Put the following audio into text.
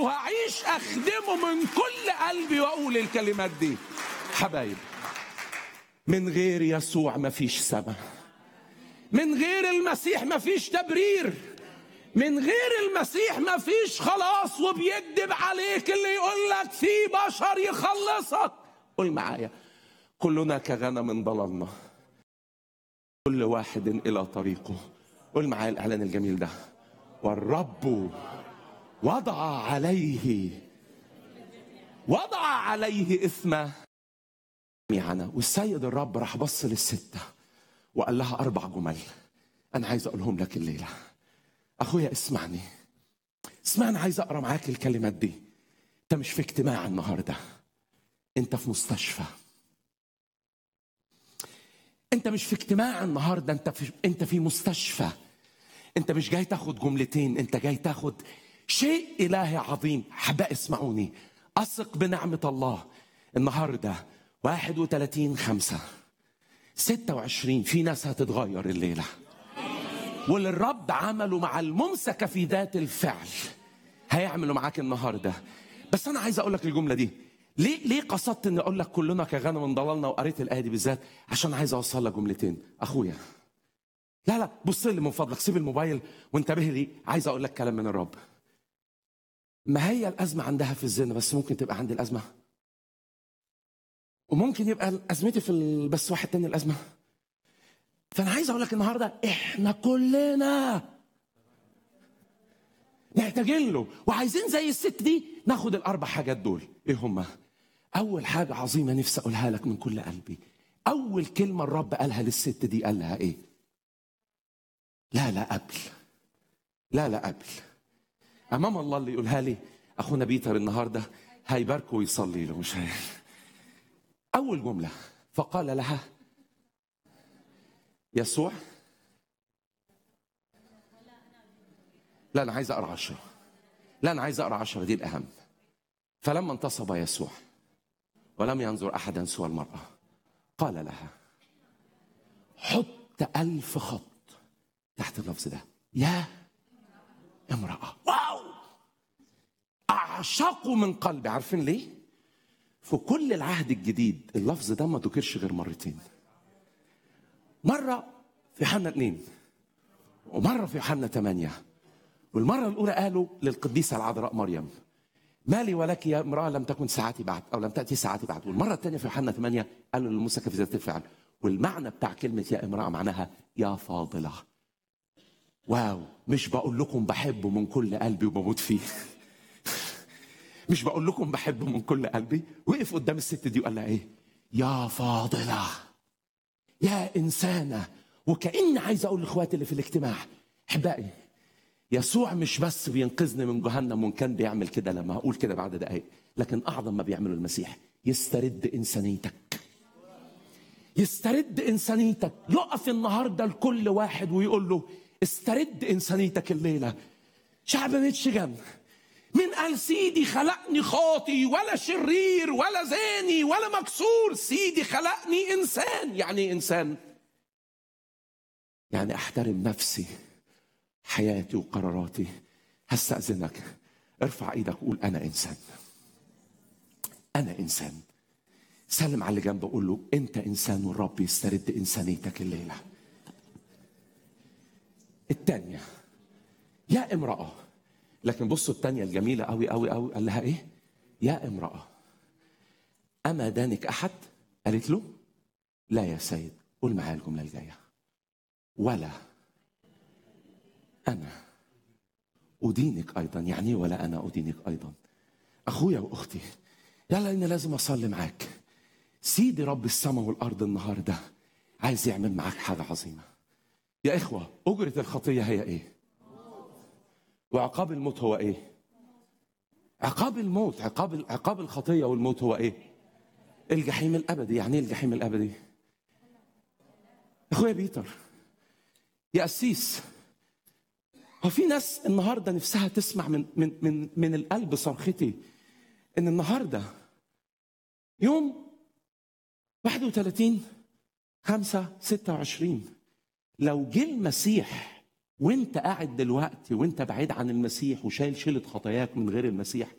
وهعيش اخدمه من كل قلبي واقول الكلمات دي حبايب من غير يسوع مفيش سما من غير المسيح مفيش تبرير من غير المسيح مفيش خلاص وبيكذب عليك اللي يقول لك في بشر يخلصك قول معايا كلنا كغنم ضللنا كل واحد الى طريقه قول معايا الاعلان الجميل ده والرب وضع عليه وضع عليه اثم جميعنا والسيد الرب راح بص للستة وقال لها أربع جمل أنا عايز أقولهم لك الليلة أخويا اسمعني اسمعني عايز أقرأ معاك الكلمات دي أنت مش في اجتماع النهاردة أنت في مستشفى أنت مش في اجتماع النهاردة أنت في أنت في مستشفى أنت مش جاي تاخد جملتين أنت جاي تاخد شيء إلهي عظيم حبا اسمعوني أثق بنعمة الله النهارده 31 خمسة 26 في ناس هتتغير الليلة واللي الرب عمله مع الممسكة في ذات الفعل هيعملوا معاك النهاردة بس أنا عايز أقول لك الجملة دي ليه ليه قصدت اني اقول لك كلنا كغنم ضللنا وقريت الايه دي بالذات عشان عايز اوصل لك جملتين اخويا لا لا بص لي من فضلك سيب الموبايل وانتبه لي عايز اقول لك كلام من الرب ما هي الازمه عندها في الزنا بس ممكن تبقى عندي الازمه وممكن يبقى ازمتي في ال- بس واحد تاني الازمه فانا عايز اقول لك النهارده احنا كلنا محتاجين له وعايزين زي الست دي ناخد الاربع حاجات دول ايه هما اول حاجه عظيمه نفسي اقولها لك من كل قلبي اول كلمه الرب قالها للست دي قال لها ايه لا لا قبل لا لا قبل امام الله اللي يقولها لي اخونا بيتر النهارده هيباركه ويصلي له مش هي. اول جمله فقال لها يسوع لا انا عايز اقرا عشرة لا انا عايز اقرا عشرة دي الاهم فلما انتصب يسوع ولم ينظر احدا سوى المراه قال لها حط ألف خط تحت اللفظ ده يا امرأة واو أعشقه من قلبي عارفين ليه؟ في كل العهد الجديد اللفظ ده ما ذكرش غير مرتين مرة في يوحنا اتنين ومرة في يوحنا ثمانية والمرة الأولى قالوا للقديسة العذراء مريم ما لي ولك يا امرأة لم تكن ساعتي بعد أو لم تأتي ساعتي بعد والمرة الثانية في يوحنا ثمانية قالوا للموسى في ذات الفعل والمعنى بتاع كلمة يا امرأة معناها يا فاضلة واو مش بقول لكم بحبه من كل قلبي وبموت فيه مش بقول لكم بحبه من كل قلبي وقف قدام الست دي وقال لها ايه يا فاضلة يا إنسانة وكأني عايز أقول لإخواتي اللي في الاجتماع أحبائي يسوع مش بس بينقذني من جهنم وإن كان بيعمل كده لما هقول كده بعد دقايق لكن أعظم ما بيعمله المسيح يسترد إنسانيتك يسترد إنسانيتك يقف النهاردة لكل واحد ويقول له استرد إنسانيتك الليلة شعب ميتشيغان من قال سيدي خلقني خاطي ولا شرير ولا زاني ولا مكسور سيدي خلقني انسان يعني إيه انسان يعني احترم نفسي حياتي وقراراتي هستأذنك ارفع ايدك وقول انا انسان انا انسان سلم على اللي جنبه قول له انت انسان والرب يسترد انسانيتك الليله الثانيه يا امراه لكن بصوا الثانيه الجميله قوي قوي قوي قال لها ايه يا امراه اما دانك احد قالت له لا يا سيد قول معايا الجمله الجايه ولا انا ادينك ايضا يعني إيه ولا انا ادينك ايضا اخويا واختي يلا اني لازم اصلي معاك سيدي رب السماء والارض النهارده عايز يعمل معاك حاجه عظيمه يا اخوه اجره الخطيه هي ايه وعقاب الموت هو ايه عقاب الموت عقاب عقاب الخطيه والموت هو ايه الجحيم الابدي يعني ايه الجحيم الابدي اخويا بيتر يا قسيس هو في ناس النهارده نفسها تسمع من من من من القلب صرختي ان النهارده يوم 31 5 26 لو جه المسيح وانت قاعد دلوقتي وانت بعيد عن المسيح وشايل شيلة خطاياك من غير المسيح